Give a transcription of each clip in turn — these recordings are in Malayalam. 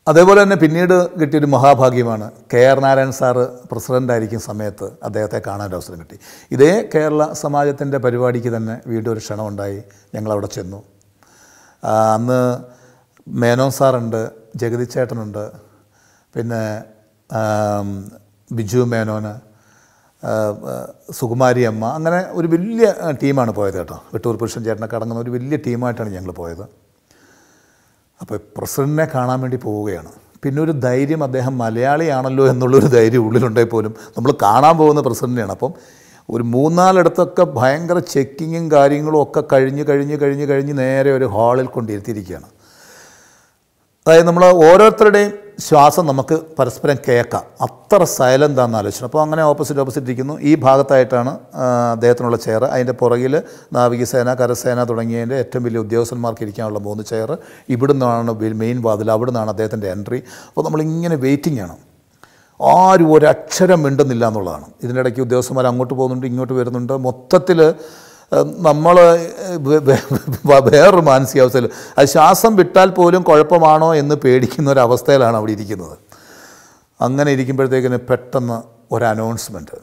അതേപോലെ തന്നെ പിന്നീട് കിട്ടിയൊരു മഹാഭാഗ്യമാണ് കെ ആർ നാരായണൻ സാറ് പ്രസിഡൻ്റായിരിക്കും സമയത്ത് അദ്ദേഹത്തെ കാണാൻ ഒരു അവസരം കിട്ടി ഇതേ കേരള സമാജത്തിൻ്റെ പരിപാടിക്ക് തന്നെ വീണ്ടും ഒരു ക്ഷണമുണ്ടായി ഞങ്ങളവിടെ ചെന്നു ആ, അന്ന് മേനോൻ സാറുണ്ട് ജഗതി ചേട്ടനുണ്ട് പിന്നെ ആം, ബിജു മേനോന് ആ, ആ, സുകുമാരി അമ്മ അങ്ങനെ ഒരു വലിയ ആ, ടീമാണ് പോയത് കേട്ടോ വെട്ടൂർ പുരുഷൻ ചേട്ടനൊക്കെ അടങ്ങുന്ന ഒരു വലിയ ടീമായിട്ടാണ് ഞങ്ങൾ പോയത് അപ്പോൾ പ്രസിഡന്റിനെ കാണാൻ വേണ്ടി പോവുകയാണ് പിന്നെ ഒരു ധൈര്യം അദ്ദേഹം മലയാളിയാണല്ലോ എന്നുള്ളൊരു ധൈര്യം ഉള്ളിലുണ്ടെങ്കിൽ പോലും നമ്മൾ കാണാൻ പോകുന്ന പ്രസിഡന്റിനെയാണ് അപ്പം ഒരു മൂന്നാലിടത്തൊക്കെ ഭയങ്കര ചെക്കിങ്ങും കാര്യങ്ങളും ഒക്കെ കഴിഞ്ഞ് കഴിഞ്ഞ് കഴിഞ്ഞ് കഴിഞ്ഞ് നേരെ ഒരു ഹാളിൽ കൊണ്ടിരുത്തിയിരിക്കുകയാണ് അതായത് നമ്മൾ ഓരോരുത്തരുടെയും ശ്വാസം നമുക്ക് പരസ്പരം കേൾക്കാം അത്ര സൈലൻ്റ് ആണെന്ന് ആലോചിച്ചു അപ്പോൾ അങ്ങനെ ഓപ്പോസിറ്റ് ഓപ്പോസിറ്റ് ഇരിക്കുന്നു ഈ ഭാഗത്തായിട്ടാണ് ആ, അദ്ദേഹത്തിനുള്ള ചെയർ അതിൻ്റെ പുറകിൽ നാവികസേന കരസേന തുടങ്ങിയതിൻ്റെ ഏറ്റവും വലിയ ഉദ്യോഗസ്ഥന്മാർക്ക് ഇരിക്കാനുള്ള മൂന്ന് ചെയർ ഇവിടുന്നാണ് മെയിൻ വാതിൽ അവിടുന്നാണ് അദ്ദേഹത്തിൻ്റെ എൻട്രി അപ്പോൾ നമ്മളിങ്ങനെ വെയിറ്റിംഗ് ആണ് ആരും ഒരക്ഷരം മിണ്ടുന്നില്ല എന്നുള്ളതാണ് ഇതിൻ്റെ ഇടയ്ക്ക് ഉദ്യോഗസ്ഥന്മാർ അങ്ങോട്ട് പോകുന്നുണ്ട് ഇങ്ങോട്ട് വരുന്നുണ്ട് മൊത്തത്തിൽ നമ്മൾ വേറൊരു മാനസികാവസ്ഥയിൽ അത് ശ്വാസം വിട്ടാൽ പോലും കുഴപ്പമാണോ എന്ന് പേടിക്കുന്ന ഒരു അവസ്ഥയിലാണ് അവിടെ ഇരിക്കുന്നത് അങ്ങനെ ഇരിക്കുമ്പോഴത്തേക്കിന് പെട്ടെന്ന് ഒരു അനൗൺസ്മെൻറ്റ്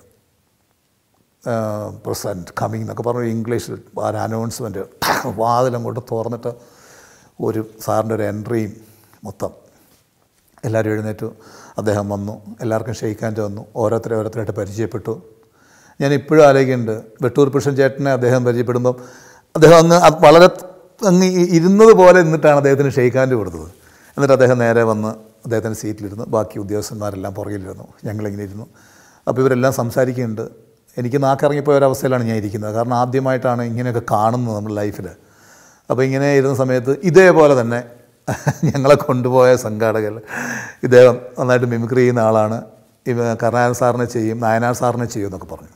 പ്രസൻറ്റ് കമ്മിങ് എന്നൊക്കെ പറഞ്ഞു ഇംഗ്ലീഷിൽ ഒരു അനൗൺസ്മെൻറ്റ് വാതിലങ്ങോട്ട് തുറന്നിട്ട് ഒരു സാറിൻ്റെ ഒരു എൻട്രിയും മൊത്തം എല്ലാവരും എഴുന്നേറ്റു അദ്ദേഹം വന്നു എല്ലാവർക്കും ഷെയ്ക്കാൻ്റെ വന്നു ഓരോരുത്തരെ ഓരോരുത്തരായിട്ട് പരിചയപ്പെട്ടു ഞാൻ ഇപ്പോഴും ആലോചിക്കുന്നുണ്ട് വെട്ടൂർ പുരുഷൻ ചേട്ടനെ അദ്ദേഹം പരിചയപ്പെടുമ്പം അദ്ദേഹം അങ്ങ് അത് വളരെ അങ്ങ് ഇ- ഇരുന്നത് പോലെ നിന്നിട്ടാണ് അദ്ദേഹത്തിന് ഷെയ്ക്കാൻ്റെ കൊടുത്തത് എന്നിട്ട് അദ്ദേഹം നേരെ വന്ന് അദ്ദേഹത്തിൻ്റെ സീറ്റിലിരുന്നു ബാക്കി ഉദ്യോഗസ്ഥന്മാരെല്ലാം പുറകിലിരുന്നു ഞങ്ങളിങ്ങനെ ഇരുന്നു അപ്പോൾ ഇവരെല്ലാം സംസാരിക്കുന്നുണ്ട് എനിക്ക് നാക്കിറങ്ങിപ്പോയ ഒരവസ്ഥയിലാണ് ഞാൻ ഇരിക്കുന്നത് കാരണം ആദ്യമായിട്ടാണ് ഇങ്ങനെയൊക്കെ കാണുന്നത് നമ്മുടെ ലൈഫിൽ അപ്പോൾ ഇങ്ങനെ ഇരുന്ന സമയത്ത് ഇതേപോലെ തന്നെ ഞങ്ങളെ കൊണ്ടുപോയ സംഘാടകർ ഇദ്ദേഹം നന്നായിട്ട് മിമിക്രി ചെയ്യുന്ന ആളാണ് ഇവ കരുണാകരൻ സാറിനെ ചെയ്യും നായനാർ സാറിനെ ചെയ്യും എന്നൊക്കെ പറഞ്ഞു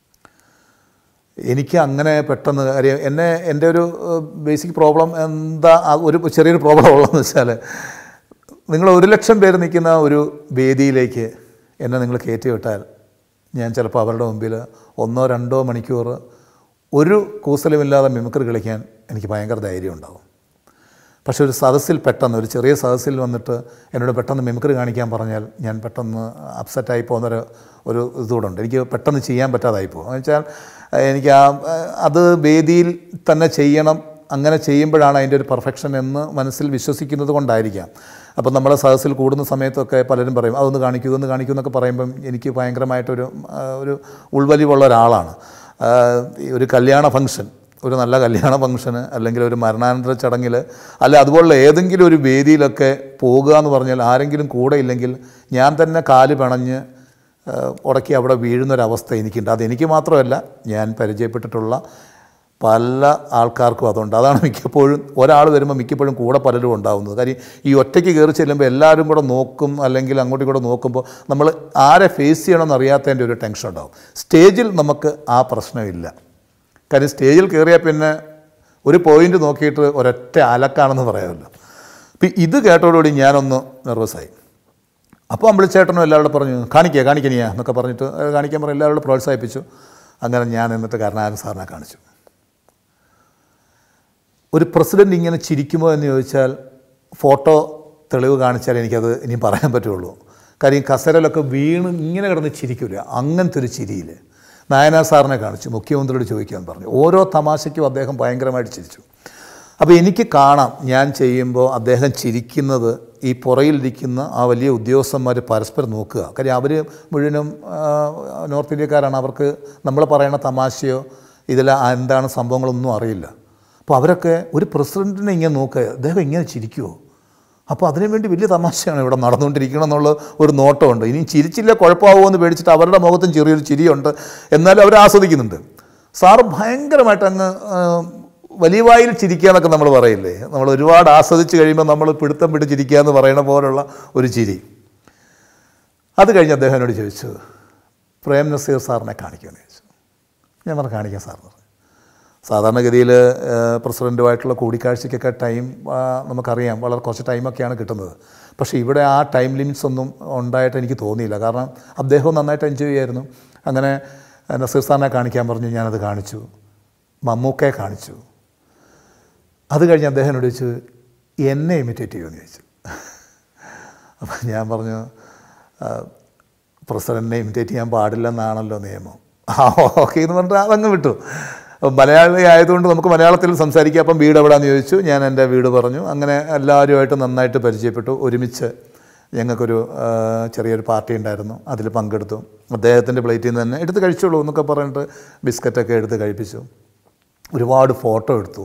എനിക്ക് അങ്ങനെ പെട്ടെന്ന് കാര്യം എന്നെ എൻ്റെ ഒരു ബേസിക് പ്രോബ്ലം എന്താ ആ ഒരു ചെറിയൊരു പ്രോബ്ലം ഉള്ളതെന്ന് വെച്ചാൽ നിങ്ങൾ ഒരു ലക്ഷം പേര് നിൽക്കുന്ന ഒരു വേദിയിലേക്ക് എന്നെ നിങ്ങൾ കയറ്റി വിട്ടാൽ ഞാൻ ചിലപ്പോൾ അവരുടെ മുമ്പിൽ ഒന്നോ രണ്ടോ മണിക്കൂർ ഒരു കൂസലുമില്ലാതെ മിമിക്രി കളിക്കാൻ എനിക്ക് ഭയങ്കര ധൈര്യം ഉണ്ടാവും പക്ഷേ ഒരു സദസ്സിൽ പെട്ടെന്ന് ഒരു ചെറിയ സദസ്സിൽ വന്നിട്ട് എന്നോട് പെട്ടെന്ന് മിമിക്രി കാണിക്കാൻ പറഞ്ഞാൽ ഞാൻ പെട്ടെന്ന് അപ്സെറ്റായി പോകുന്നൊരു ഒരു ഇതുകൂടെ ഉണ്ട് എനിക്ക് പെട്ടെന്ന് ചെയ്യാൻ പറ്റാതായി പോകും എന്ന് വെച്ചാൽ എനിക്ക് ആ അത് വേദിയിൽ തന്നെ ചെയ്യണം അങ്ങനെ ചെയ്യുമ്പോഴാണ് അതിൻ്റെ ഒരു പെർഫെക്ഷൻ എന്ന് മനസ്സിൽ വിശ്വസിക്കുന്നത് കൊണ്ടായിരിക്കാം അപ്പം നമ്മുടെ സദസ്സിൽ കൂടുന്ന സമയത്തൊക്കെ പലരും പറയും അതൊന്ന് കാണിക്കൂ ഇതൊന്ന് കാണിക്കൂ എന്നൊക്കെ പറയുമ്പം എനിക്ക് ഭയങ്കരമായിട്ടൊരു ആ, ഒരു ഉൾവലിവുള്ള ഒരാളാണ് ആ, ഈ ഒരു കല്യാണ ഫംഗ്ഷൻ ഒരു നല്ല കല്യാണ ഫംഗ്ഷന് അല്ലെങ്കിൽ ഒരു മരണാനന്തര ചടങ്ങിൽ അല്ല അതുപോലുള്ള ഏതെങ്കിലും ഒരു വേദിയിലൊക്കെ പോകുക എന്ന് പറഞ്ഞാൽ ആരെങ്കിലും കൂടെ ഇല്ലെങ്കിൽ ഞാൻ തന്നെ കാല് പിണഞ്ഞ് ആ, ഉടക്കി അവിടെ വീഴുന്നൊരവസ്ഥ എനിക്കുണ്ട് അതെനിക്ക് മാത്രമല്ല ഞാൻ പരിചയപ്പെട്ടിട്ടുള്ള പല ആൾക്കാർക്കും അതുണ്ട് അതാണ് മിക്കപ്പോഴും ഒരാൾ വരുമ്പോൾ മിക്കപ്പോഴും കൂടെ പലരും ഉണ്ടാവുന്നത് കാര്യം ഈ ഒറ്റയ്ക്ക് കയറി ചെല്ലുമ്പോൾ എല്ലാവരും കൂടെ നോക്കും അല്ലെങ്കിൽ അങ്ങോട്ടും കൂടെ നോക്കുമ്പോൾ നമ്മൾ ആരെ ഫേസ് ചെയ്യണമെന്ന് അറിയാത്തതിൻ്റെ ഒരു ടെൻഷൻ ഉണ്ടാവും സ്റ്റേജിൽ നമുക്ക് ആ പ്രശ്നമില്ല കാര്യം സ്റ്റേജിൽ കയറിയാൽ പിന്നെ ഒരു പോയിന്റ് നോക്കിയിട്ട് ഒരൊറ്റ അലക്കാണെന്ന് പറയാമല്ലോ അപ്പം ഇത് കേട്ടോടുകൂടി ഞാനൊന്ന് നെർവസായി അപ്പോൾ അമ്പിളിച്ചേട്ടനും എല്ലാവരോടും പറഞ്ഞു കാണിക്കുക കാണിക്കണിയാ എന്നൊക്കെ പറഞ്ഞിട്ട് "ഏ, കാണിക്കാൻ പറഞ്ഞു എല്ലാവരോടും പ്രോത്സാഹിപ്പിച്ചു അങ്ങനെ ഞാൻ എന്നിട്ട് കരുണാകരൻ സാറിനെ കാണിച്ചു ഒരു പ്രസിഡൻ്റ് ഇങ്ങനെ ചിരിക്കുമോ എന്ന് ചോദിച്ചാൽ ഫോട്ടോ തെളിവ് കാണിച്ചാൽ എനിക്കത് ഇനി പറയാൻ പറ്റുള്ളൂ കാര്യം കസരലൊക്കെ വീണ് ഇങ്ങനെ കിടന്ന് ചിരിക്കില്ല അങ്ങനത്തെ ഒരു ചിരിയിൽ നായനാർ സാറിനെ കാണിച്ചു മുഖ്യമന്ത്രിയോട് ചോദിക്കാൻ പറഞ്ഞു ഓരോ തമാശയ്ക്കും അദ്ദേഹം ഭയങ്കരമായിട്ട് ചിരിച്ചു അപ്പോൾ എനിക്ക് കാണാം ഞാൻ ചെയ്യുമ്പോൾ അദ്ദേഹം ചിരിക്കുന്നത് ഈ പുറയിലിരിക്കുന്ന ആ വലിയ ഉദ്യോഗസ്ഥന്മാർ പരസ്പരം നോക്കുക കാര്യം അവർ മുഴുവനും ആ, നോർത്ത് ഇന്ത്യക്കാരാണ് അവർക്ക് നമ്മൾ പറയുന്ന തമാശയോ ഇതിൽ എന്താണ് സംഭവങ്ങളൊന്നും അറിയില്ല അപ്പോൾ അവരൊക്കെ ഒരു പ്രസിഡൻറ്റിനെ ഇങ്ങനെ നോക്കുക അദ്ദേഹം ഇങ്ങനെ ചിരിക്കുമോ അപ്പോൾ അതിനുവേണ്ടി വലിയ തമാശയാണ് ഇവിടെ നടന്നുകൊണ്ടിരിക്കണം എന്നുള്ള ഒരു നോട്ടമുണ്ട് ഇനി ചിരിച്ചില്ല കുഴപ്പമാവുമോ എന്ന് പേടിച്ചിട്ട് അവരുടെ മുഖത്തും ചെറിയൊരു ചിരിയുണ്ട് എന്നാലും അവർ ആസ്വദിക്കുന്നുണ്ട് സാറ് ഭയങ്കരമായിട്ട് അങ്ങ് ആ, വലിയ വായിൽ ചിരിക്കുക എന്നൊക്കെ നമ്മൾ പറയില്ലേ നമ്മൾ ഒരുപാട് ആസ്വദിച്ച് കഴിയുമ്പോൾ നമ്മൾ പിടുത്തം പിടിച്ച് ചിരിക്കുക എന്ന് പറയുന്ന പോലുള്ള ഒരു ചിരി അത് കഴിഞ്ഞ് അദ്ദേഹം എന്നോട് ചോദിച്ചു പ്രേം നസീർ സാറിനെ കാണിക്കുമെന്ന് ചോദിച്ചു ഞാൻ പറഞ്ഞു കാണിക്കാം സാർ എന്ന് പറഞ്ഞു സാധാരണഗതിയിൽ പ്രസിഡൻറ്റുമായിട്ടുള്ള കൂടിക്കാഴ്ചയ്ക്കൊക്കെ ടൈം ആ, നമുക്കറിയാം വളരെ കുറച്ച് ടൈമൊക്കെയാണ് കിട്ടുന്നത് പക്ഷേ ഇവിടെ ആ ടൈം ലിമിറ്റ്സ് ഒന്നും ഉണ്ടായിട്ട് എനിക്ക് തോന്നിയില്ല കാരണം അദ്ദേഹവും നന്നായിട്ട് എൻജോയ് ചെയ്യായിരുന്നു അങ്ങനെ നസീർ സാറിനെ കാണിക്കാൻ പറഞ്ഞു ഞാനത് കാണിച്ചു മമ്മൂക്കയെ കാണിച്ചു അത് കഴിഞ്ഞ് അദ്ദേഹം എന്നോട് ചോദിച്ചു എന്നെ ഇമിറ്റേറ്റ് ചെയ്യുമെന്ന് ചോദിച്ചു ഞാൻ പറഞ്ഞു പ്രസിഡൻറ്റിനെ ഇമിറ്റേറ്റ് ചെയ്യാൻ പാടില്ലെന്നാണല്ലോ നിയമം ആ ഓക്കെ എന്ന് പറഞ്ഞിട്ട് അതങ്ങ് വിട്ടു അപ്പം മലയാളി ആയതുകൊണ്ട് നമുക്ക് മലയാളത്തിൽ സംസാരിക്കാം അപ്പം വീട് എവിടെയാന്ന് ചോദിച്ചു ഞാൻ എൻ്റെ വീട് പറഞ്ഞു അങ്ങനെ എല്ലാവരുമായിട്ട് നന്നായിട്ട് പരിചയപ്പെട്ടു ഒരുമിച്ച് ഞങ്ങൾക്കൊരു ആ, ചെറിയൊരു പാർട്ടി ഉണ്ടായിരുന്നു അതിൽ പങ്കെടുത്തു അദ്ദേഹത്തിൻ്റെ പ്ലേറ്റിൽ നിന്ന് തന്നെ എടുത്ത് കഴിച്ചോളൂ എന്നൊക്കെ പറഞ്ഞിട്ട് ബിസ്ക്കറ്റൊക്കെ എടുത്ത് കഴിപ്പിച്ചു ഒരുപാട് ഫോട്ടോ എടുത്തു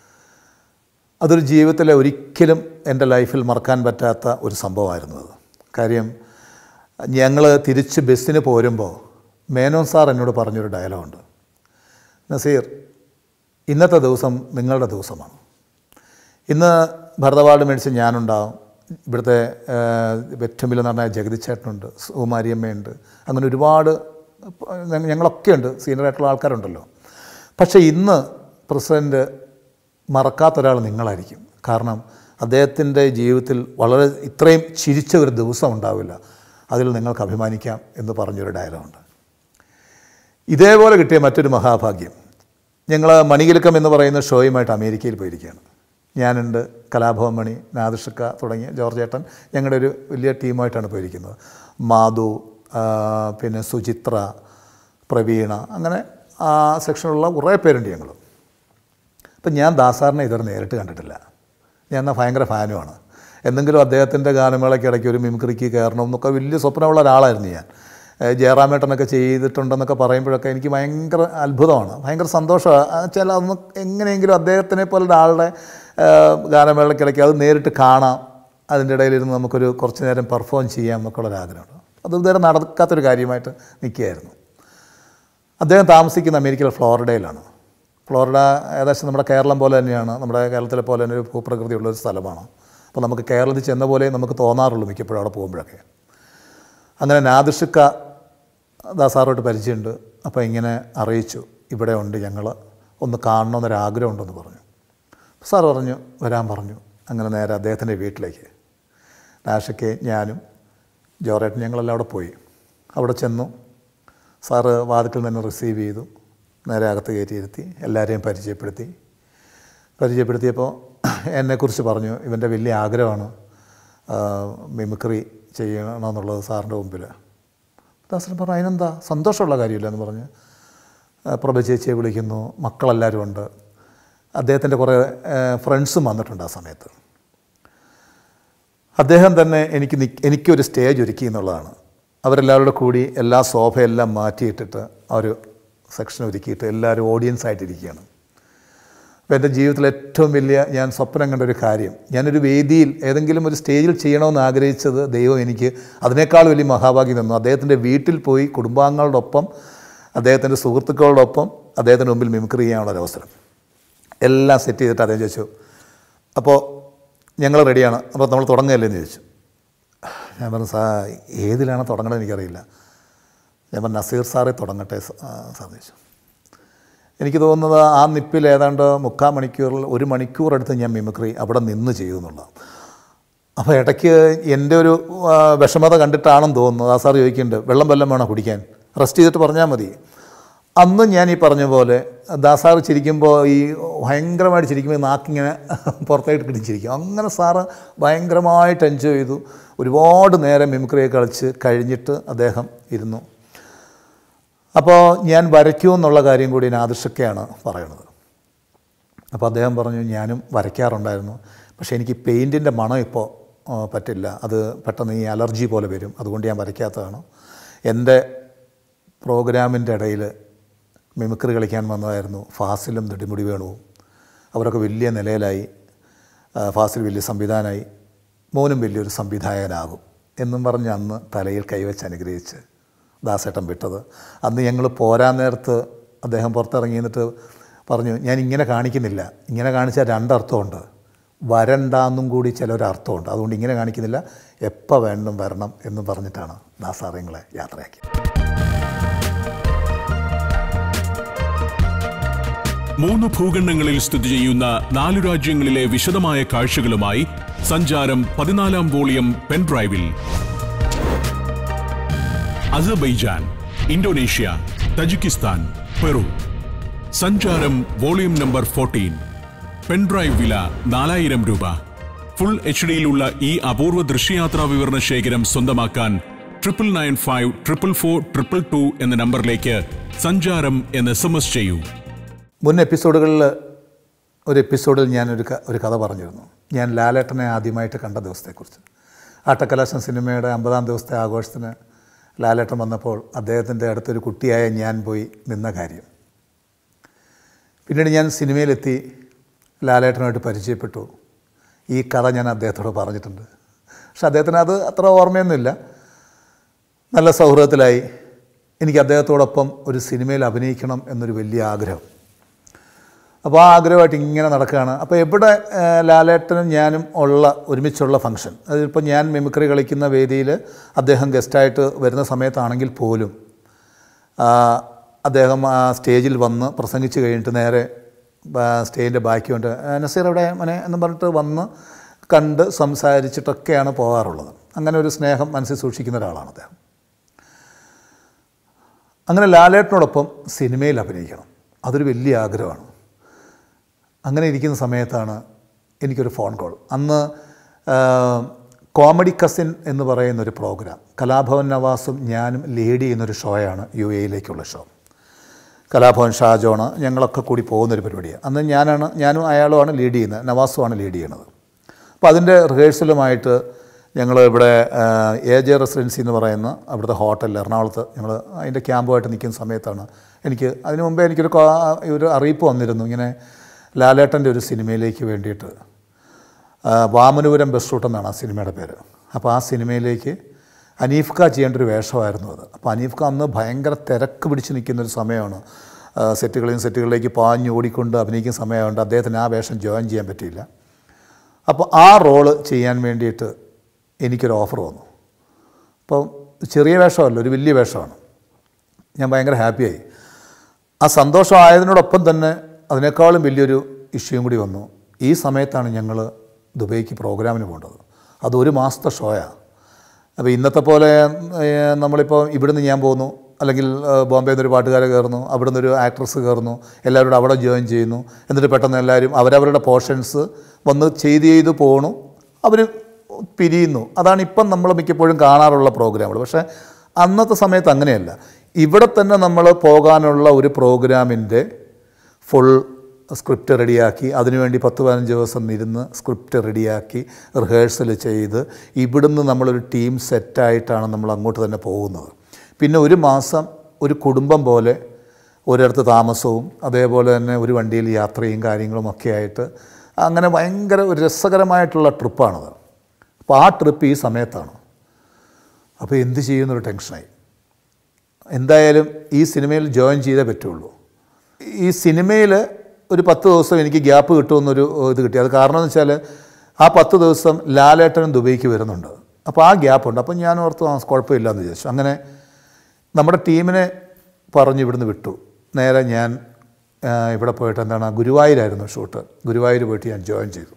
അതൊരു ജീവിതത്തിലെ ഒരിക്കലും എൻ്റെ ലൈഫിൽ മറക്കാൻ പറ്റാത്ത ഒരു സംഭവമായിരുന്നു അത് കാര്യം ഞങ്ങൾ തിരിച്ച് ബസ്സിന് പോരുമ്പോൾ മേനോൻ സാർ എന്നോട് പറഞ്ഞൊരു ഡയലോഗുണ്ട് നസീർ ഇന്നത്തെ ദിവസം നിങ്ങളുടെ ദിവസമാണ് ഇന്ന് ഭരതവാർഡ് മേടിച്ച് ഞാനുണ്ടാവും ഇവിടുത്തെ ആ, ഏറ്റവും വലിയ നടനായ ജഗതിച്ചേട്ടനുണ്ട് സുകുമാരിയമ്മയുണ്ട് അങ്ങനെ ഒരുപാട് ഞ- ഞങ്ങളൊക്കെ ഉണ്ട് സീനിയറായിട്ടുള്ള ആൾക്കാരുണ്ടല്ലോ പക്ഷേ ഇന്ന് പ്രസിഡൻറ്റ് മറക്കാത്ത ഒരാൾ നിങ്ങളായിരിക്കും കാരണം അദ്ദേഹത്തിൻ്റെ ജീവിതത്തിൽ വളരെ ഇത്രയും ചിരിച്ച ഒരു ദിവസം ഉണ്ടാവില്ല അതിൽ നിങ്ങൾക്ക് അഭിമാനിക്കാം എന്ന് പറഞ്ഞൊരു ഡയലോഗുണ്ട് ഇതേപോലെ കിട്ടിയ മറ്റൊരു മഹാഭാഗ്യം ഞങ്ങൾ മണികിലുക്കം എന്ന് പറയുന്ന ഷോയുമായിട്ട് അമേരിക്കയിൽ പോയിരിക്കുകയാണ് ഞാനുണ്ട് കലാഭവൻ മണി നാദിഷക്ക തുടങ്ങിയ ജോർജ് ഏട്ടൻ ഞങ്ങളുടെ ഒരു വലിയ ടീമായിട്ടാണ് പോയിരിക്കുന്നത് മാധു ആ, പിന്നെ സുചിത്ര പ്രവീണ അങ്ങനെ ആ സെക്ഷനിലുള്ള കുറേ പേരുണ്ട് ഞങ്ങൾ അപ്പം ഞാൻ ദാസാറിനെ ഇതുവരെ നേരിട്ട് കണ്ടിട്ടില്ല ഞാൻ എന്നാൽ ഭയങ്കര ഫാനുമാണ് എന്തെങ്കിലും അദ്ദേഹത്തിൻ്റെ ഗാനമേളയ്ക്ക് ഇടയ്ക്ക് ഒരു മിമിക്രിക്ക് കയറണം എന്നൊക്കെ വലിയ സ്വപ്നമുള്ള ഒരാളായിരുന്നു ഞാൻ ഏഹ് ജയറാമേട്ടനൊക്കെ ചെയ്തിട്ടുണ്ടെന്നൊക്കെ പറയുമ്പോഴൊക്കെ എനിക്ക് ഭയങ്കര അത്ഭുതമാണ് ഭയങ്കര സന്തോഷമാണ് ചില ഒന്ന് എങ്ങനെയെങ്കിലും അദ്ദേഹത്തിനെ പോലെ ഒരാളുടെ ഏഹ് ഗാനമേളയ്ക്കിടയ്ക്ക് അത് നേരിട്ട് കാണാം അതിൻ്റെ ഇടയിലിരുന്ന് നമുക്കൊരു കുറച്ച് നേരം പെർഫോം ചെയ്യാം എന്നൊക്കെ ആഗ്രഹമുണ്ട് അത് ഇതുവരെ നടക്കാത്തൊരു കാര്യമായിട്ട് നിൽക്കുകയായിരുന്നു അദ്ദേഹം താമസിക്കുന്ന അമേരിക്കയിലെ ഫ്ലോറിഡയിലാണ് ഫ്ലോറിഡ ഏകദേശം നമ്മുടെ കേരളം പോലെ തന്നെയാണ് നമ്മുടെ കേരളത്തിലെ പോലെ തന്നെ ഒരു ഭൂപ്രകൃതിയുള്ള ഒരു സ്ഥലമാണ് അപ്പോൾ നമുക്ക് കേരളത്തിൽ ചെന്ന പോലെ നമുക്ക് തോന്നാറുള്ളൂ മിക്കപ്പോഴും അവിടെ പോകുമ്പോഴൊക്കെ അങ്ങനെ നാദിഷിക്ക ദാസാറോട്ട് പരിചയമുണ്ട് അപ്പോൾ ഇങ്ങനെ അറിയിച്ചു ഇവിടെ ഉണ്ട് ഞങ്ങൾ ഒന്ന് കാണണമെന്നൊരാഗ്രഹമുണ്ടെന്ന് പറഞ്ഞു സാർ പറഞ്ഞു വരാൻ പറഞ്ഞു അങ്ങനെ നേരെ അദ്ദേഹത്തിൻ്റെ വീട്ടിലേക്ക് നാഷിക്ക് ഞാനും ജോറേട്ടൻ ഞങ്ങളെല്ലാം അവിടെ പോയി അവിടെ ചെന്നു സാറ് വാതിക്കൽ നിന്ന് റിസീവ് ചെയ്തു നേരെ അകത്ത് കയറ്റിയിരുത്തി എല്ലാവരെയും പരിചയപ്പെടുത്തി പരിചയപ്പെടുത്തിയപ്പോൾ എന്നെക്കുറിച്ച് പറഞ്ഞു ഇവൻ്റെ വലിയ ആഗ്രഹമാണ് ആ, മിമിക്രി ചെയ്യണമെന്നുള്ളത് സാറിൻ്റെ മുമ്പിൽ ദാസൻ പറഞ്ഞു അതിനെന്താ സന്തോഷമുള്ള കാര്യമില്ല എന്ന് പറഞ്ഞ് ആ, പ്രഭ ചേച്ചിയെ വിളിക്കുന്നു മക്കളെല്ലാവരും ഉണ്ട് അദ്ദേഹത്തിൻ്റെ കുറേ ഫ്രണ്ട്സും വന്നിട്ടുണ്ട് ആ സമയത്ത് അദ്ദേഹം തന്നെ എനിക്ക് നിക്ക് എനിക്കൊരു സ്റ്റേജ് ഒരുക്കി എന്നുള്ളതാണ് അവരെല്ലാവരുടെ കൂടി എല്ലാ സോഫയെല്ലാം മാറ്റിയിട്ടിട്ട് ആ ഒരു സെക്ഷൻ ഒരുക്കിയിട്ട് എല്ലാവരും ഓഡിയൻസ് ആയിട്ടിരിക്കുകയാണ് അപ്പോൾ എൻ്റെ ജീവിതത്തിൽ ഏറ്റവും വലിയ ഞാൻ സ്വപ്നം കണ്ട ഒരു കാര്യം ഞാനൊരു വേദിയിൽ ഏതെങ്കിലും ഒരു സ്റ്റേജിൽ ചെയ്യണമെന്ന് ആഗ്രഹിച്ചത് ദൈവം എനിക്ക് അതിനേക്കാൾ വലിയ മഹാഭാഗ്യം തന്നു അദ്ദേഹത്തിൻ്റെ വീട്ടിൽ പോയി കുടുംബാംഗങ്ങളോടൊപ്പം അദ്ദേഹത്തിൻ്റെ സുഹൃത്തുക്കളോടൊപ്പം അദ്ദേഹത്തിൻ്റെ മുമ്പിൽ മിമിക്രി ചെയ്യാനുള്ള ഒരു അവസരം എല്ലാം സെറ്റ് ചെയ്തിട്ട് അദ്ദേഹം ചോദിച്ചു അപ്പോൾ ഞങ്ങൾ റെഡിയാണ് അപ്പോൾ നമ്മൾ തുടങ്ങുകയല്ലേ എന്ന് ചോദിച്ചു ഞാൻ പറഞ്ഞു സാ ഏതിലാണ് തുടങ്ങണമെന്ന് എനിക്കറിയില്ല ഞാൻ പറഞ്ഞു നസീർ സാറേ തുടങ്ങട്ടെ സ- ആ, സാർ എന്ന് ചോദിച്ചു എനിക്ക് തോന്നുന്നത് ആ നിപ്പിൽ ഏതാണ്ട് മുക്കാൽ മണിക്കൂറിൽ ഒരു മണിക്കൂർ അടുത്ത് ഞാൻ മിമിക്രി അവിടെ നിന്ന് ചെയ്തു എന്നുള്ളതാണ് അപ്പോൾ ഇടയ്ക്ക് എൻ്റെ ഒരു ആ, വിഷമത കണ്ടിട്ടാണെന്ന് തോന്നുന്നത് ആ സാർ ചോദിക്കുന്നുണ്ട് വെള്ളം വല്ലതും വേണോ കുടിക്കാൻ റെസ്റ്റ് ചെയ്തിട്ട് പറഞ്ഞാൽ മതി അന്ന് ഞാൻ ഈ പറഞ്ഞ പോലെ ദാസാർ ചിരിക്കുമ്പോൾ ഈ ഭയങ്കരമായിട്ട് ചിരിക്കുമ്പോൾ നാക്കിങ്ങനെ പുറത്തായിട്ട് കിടിച്ചിരിക്കും അങ്ങനെ സാറ് ഭയങ്കരമായിട്ട് എൻജോയ് ചെയ്തു ഒരുപാട് നേരം മിമിക്രിയെ കളിച്ച് കഴിഞ്ഞിട്ട് അദ്ദേഹം ഇരുന്നു അപ്പോൾ ഞാൻ വരയ്ക്കൂ എന്നുള്ള കാര്യം കൂടി നാദിഷൊക്കെയാണ് പറയണത് അപ്പോൾ അദ്ദേഹം പറഞ്ഞു ഞാനും വരയ്ക്കാറുണ്ടായിരുന്നു പക്ഷേ എനിക്ക് പെയിൻറ്റിൻ്റെ മണം ഇപ്പോൾ ആ, പറ്റില്ല അത് പെട്ടെന്ന് ഈ അലർജി പോലെ വരും അതുകൊണ്ട് ഞാൻ വരയ്ക്കാത്തതാണ് എൻ്റെ പ്രോഗ്രാമിൻ്റെ ഇടയിൽ മിമിക്രി കളിക്കാൻ വന്നതായിരുന്നു ഫാസിലും നെടുമുടി വേണുവും അവരൊക്കെ വലിയ നിലയിലായി ആ, ഫാസിൽ വലിയ സംവിധാനമായി മോനും വലിയൊരു സംവിധായകനാകും എന്നും പറഞ്ഞ് അന്ന് തലയിൽ കൈവച്ച് അനുഗ്രഹിച്ച് ദാസേട്ടൻ വിട്ടത് അന്ന് ഞങ്ങൾ പോരാൻ നേരത്ത് അദ്ദേഹം പുറത്തിറങ്ങി എന്നിട്ട് പറഞ്ഞു ഞാൻ ഇങ്ങനെ കാണിക്കുന്നില്ല ഇങ്ങനെ കാണിച്ചാൽ രണ്ടർത്ഥമുണ്ട് വരണ്ടാന്നും കൂടി ചിലൊരർത്ഥമുണ്ട് അതുകൊണ്ട് ഇങ്ങനെ കാണിക്കുന്നില്ല എപ്പോൾ വേണം വരണം എന്ന് പറഞ്ഞിട്ടാണ് ദാസാറിങ്ങളെ യാത്രയാക്കിയത് മൂന്ന് ഭൂഖണ്ഡങ്ങളിൽ സ്ഥിതി ചെയ്യുന്ന നാലു രാജ്യങ്ങളിലെ വിശദമായ കാഴ്ചകളുമായി സഞ്ചാരം പതിനാലാം വോളിയം പെൻഡ്രൈവിൽ Azerbaijan Indonesia Tajikistan Peru Sancharam volume number fourteen pen drive വില നാലായിരം രൂപ ഫുൾ എച്ച് ഡിയിലുള്ള ഈ അപൂർവ ദൃശ്യയാത്രാ വിവരണ ശേഖരം സ്വന്തമാക്കാൻ triple nine five triple four triple two എന്ന നമ്പറിലേക്ക് സഞ്ചാരം എന്ന് എസ് എം എസ് ചെയ്യൂ മുൻ എപ്പിസോഡുകളിൽ ഒരു എപ്പിസോഡിൽ ഞാനൊരു ക- ഒരു കഥ പറഞ്ഞിരുന്നു ഞാൻ ലാലേട്ടനെ ആദ്യമായിട്ട് കണ്ട ദിവസത്തെക്കുറിച്ച് ആട്ടക്കലാശം സിനിമയുടെ അമ്പതാം ദിവസത്തെ ആഘോഷത്തിന് ലാലേട്ടൻ വന്നപ്പോൾ അദ്ദേഹത്തിൻ്റെ അടുത്തൊരു കുട്ടിയായ ഞാൻ പോയി നിന്ന കാര്യം പിന്നീട് ഞാൻ സിനിമയിലെത്തി ലാലേട്ടനുമായിട്ട് പരിചയപ്പെട്ടു ഈ കഥ ഞാൻ അദ്ദേഹത്തോട് പറഞ്ഞിട്ടുണ്ട് പക്ഷെ അദ്ദേഹത്തിന് അത് അത്ര ഓർമ്മയൊന്നുമില്ല നല്ല സൗഹൃദത്തിലായി എനിക്ക് അദ്ദേഹത്തോടൊപ്പം ഒരു സിനിമയിൽ അഭിനയിക്കണം എന്നൊരു വലിയ ആഗ്രഹം അപ്പോൾ ആ ആഗ്രഹമായിട്ട് ഇങ്ങനെ നടക്കുകയാണ് അപ്പോൾ എവിടെ ആ, ലാലേട്ടനും ഞാനും ഉള്ള ഒരുമിച്ചുള്ള ഫംഗ്ഷൻ അതിപ്പോൾ ഞാൻ മിമിക്രി കളിക്കുന്ന വേദിയിൽ അദ്ദേഹം ഗസ്റ്റായിട്ട് വരുന്ന സമയത്താണെങ്കിൽ പോലും ആ, അദ്ദേഹം ആ സ്റ്റേജിൽ വന്ന് പ്രസംഗിച്ച് കഴിഞ്ഞിട്ട് നേരെ സ്റ്റേജിൻ്റെ ബാക്കി കൊണ്ട് "ആ, നസീർ എവിടെ മനെ എന്ന് പറഞ്ഞിട്ട് വന്ന് കണ്ട് സംസാരിച്ചിട്ടൊക്കെയാണ് പോകാറുള്ളത് അങ്ങനെ ഒരു സ്നേഹം മനസ്സിൽ സൂക്ഷിക്കുന്ന ഒരാളാണ് അദ്ദേഹം അങ്ങനെ ലാലേട്ടനോടൊപ്പം സിനിമയിൽ അഭിനയിക്കണം അതൊരു വലിയ ആഗ്രഹമാണ് അങ്ങനെ ഇരിക്കുന്ന സമയത്താണ് എനിക്കൊരു ഫോൺ കോൾ അന്ന് ആ, കോമഡി കസിൻ എന്ന് പറയുന്ന ഒരു പ്രോഗ്രാം കലാഭവൻ നവാസും ഞാനും ലീഡ് ചെയ്യുന്നൊരു ഷോയാണ് യു എയിലേക്കുള്ള ഷോ കലാഭവൻ ഷാജോണ് ഞങ്ങളൊക്കെ കൂടി പോകുന്നൊരു പരിപാടിയാണ് അന്ന് ഞാനാണ് ഞാനും അയാളുമാണ് ലീഡ് ചെയ്യുന്നത് നവാസുമാണ് ലീഡ് ചെയ്യുന്നത് അപ്പോൾ അതിൻ്റെ റിഹേഴ്സലുമായിട്ട് ഞങ്ങൾ ഇവിടെ ആ, എ ജെ റെസിഡൻസി എന്ന് പറയുന്ന അവിടുത്തെ ഹോട്ടലിൽ എറണാകുളത്ത് ഞങ്ങൾ അതിൻ്റെ ക്യാമ്പുമായിട്ട് നിൽക്കുന്ന സമയത്താണ് എനിക്ക് അതിന് മുമ്പേ എനിക്കൊരു കാ- ഒരു അറിയിപ്പ് വന്നിരുന്നു ഇങ്ങനെ ലാലേട്ടൻ്റെ ഒരു സിനിമയിലേക്ക് വേണ്ടിയിട്ട് ആ, വാമനപുരം ബസ് റൂട്ട് എന്നാണ് ആ സിനിമയുടെ പേര് അപ്പോൾ ആ സിനിമയിലേക്ക് അനീഫ് ഖാ ചെയ്യേണ്ട ഒരു വേഷമായിരുന്നു അത് അപ്പോൾ അനീഫ് ഖാ അന്ന് ഭയങ്കര തിരക്ക് പിടിച്ച് നിൽക്കുന്ന ഒരു സമയമാണ് ആ, സെറ്റുകളിൽ നിന്ന് സെറ്റുകളിലേക്ക് പാഞ്ഞ് ഓടിക്കൊണ്ട് അഭിനയിക്കുന്ന സമയമുണ്ട് അദ്ദേഹത്തിന് ആ വേഷം ജോയിൻ ചെയ്യാൻ പറ്റിയില്ല അപ്പോൾ ആ റോള് ചെയ്യാൻ വേണ്ടിയിട്ട് എനിക്കൊരു ഓഫർ വന്നു അപ്പോൾ ചെറിയ വേഷമല്ല ഒരു വലിയ വേഷമാണ് ഞാൻ ഭയങ്കര ഹാപ്പിയായി ആ സന്തോഷമായതിനോടൊപ്പം തന്നെ അതിനേക്കാളും വലിയൊരു ഇഷ്യൂയും കൂടി വന്നു ഈ സമയത്താണ് ഞങ്ങൾ ദുബൈക്ക് പ്രോഗ്രാമിന് പോകേണ്ടത് അത് ഒരു മാസത്തെ ഷോയാണ് അപ്പോൾ ഇന്നത്തെ പോലെ ഏഹ്, നമ്മളിപ്പോൾ ഇവിടുന്ന് ഞാൻ പോകുന്നു അല്ലെങ്കിൽ ഏഹ്, ബോംബെയിൽ നിന്ന് ഒരു പാട്ടുകാരെ കയറുന്നു അവിടെ നിന്നൊരു ആക്ട്രസ് കയറുന്നു എല്ലാവരും അവിടെ ജോയിൻ ചെയ്യുന്നു എന്നിട്ട് പെട്ടെന്ന് എല്ലാവരും അവരവരുടെ പോർഷൻസ് വന്ന് ചെയ്ത് ചെയ്ത് പോകണു അവർ പിരിയുന്നു അതാണ് ഇപ്പം നമ്മൾ മിക്കപ്പോഴും കാണാറുള്ള പ്രോഗ്രാമുകൾ പക്ഷേ അന്നത്തെ സമയത്ത് അങ്ങനെയല്ല ഇവിടെ തന്നെ നമ്മൾ പോകാനുള്ള ഒരു പ്രോഗ്രാമിൻ്റെ ഫുൾ സ്ക്രിപ്റ്റ് റെഡിയാക്കി അതിനുവേണ്ടി പത്ത് പതിനഞ്ച് ദിവസം ഇരുന്ന് സ്ക്രിപ്റ്റ് റെഡിയാക്കി റിഹേഴ്സൽ ചെയ്ത് ഇവിടുന്ന് നമ്മളൊരു ടീം സെറ്റായിട്ടാണ് നമ്മൾ അങ്ങോട്ട് തന്നെ പോകുന്നത് പിന്നെ ഒരു മാസം ഒരു കുടുംബം പോലെ ഒരിടത്ത് താമസവും അതേപോലെ തന്നെ ഒരു വണ്ടിയിൽ യാത്രയും കാര്യങ്ങളും ഒക്കെ ആയിട്ട് അങ്ങനെ ഭയങ്കര ഒരു രസകരമായിട്ടുള്ള ട്രിപ്പാണത് അപ്പോൾ ആ ട്രിപ്പ് ഈ സമയത്താണ് അപ്പോൾ എന്ത് ചെയ്യുന്നൊരു ടെൻഷനായി എന്തായാലും ഈ സിനിമയിൽ ജോയിൻ ചെയ്തേ പറ്റുള്ളൂ ഈ സിനിമയിൽ ഒരു പത്ത് ദിവസം എനിക്ക് ഗ്യാപ്പ് കിട്ടുമെന്നൊരു ഇത് കിട്ടി അത് കാരണം എന്ന് വെച്ചാൽ ആ പത്ത് ദിവസം ലാലേട്ടനും ദുബൈക്ക് വരുന്നുണ്ട് അപ്പോൾ ആ ഗ്യാപ്പുണ്ട് അപ്പോൾ ഞാൻ ഓർത്തു ആ കുഴപ്പമില്ല എന്ന് വിചാരിച്ചു അങ്ങനെ നമ്മുടെ ടീമിനെ പറഞ്ഞ് ഇവിടുന്ന് വിട്ടു നേരെ ഞാൻ ആ, ഇവിടെ പോയിട്ട് എന്താണ് ഗുരുവായൂരായിരുന്നു ഷൂട്ട് ഗുരുവായൂർ പോയിട്ട് ഞാൻ ജോയിൻ ചെയ്തു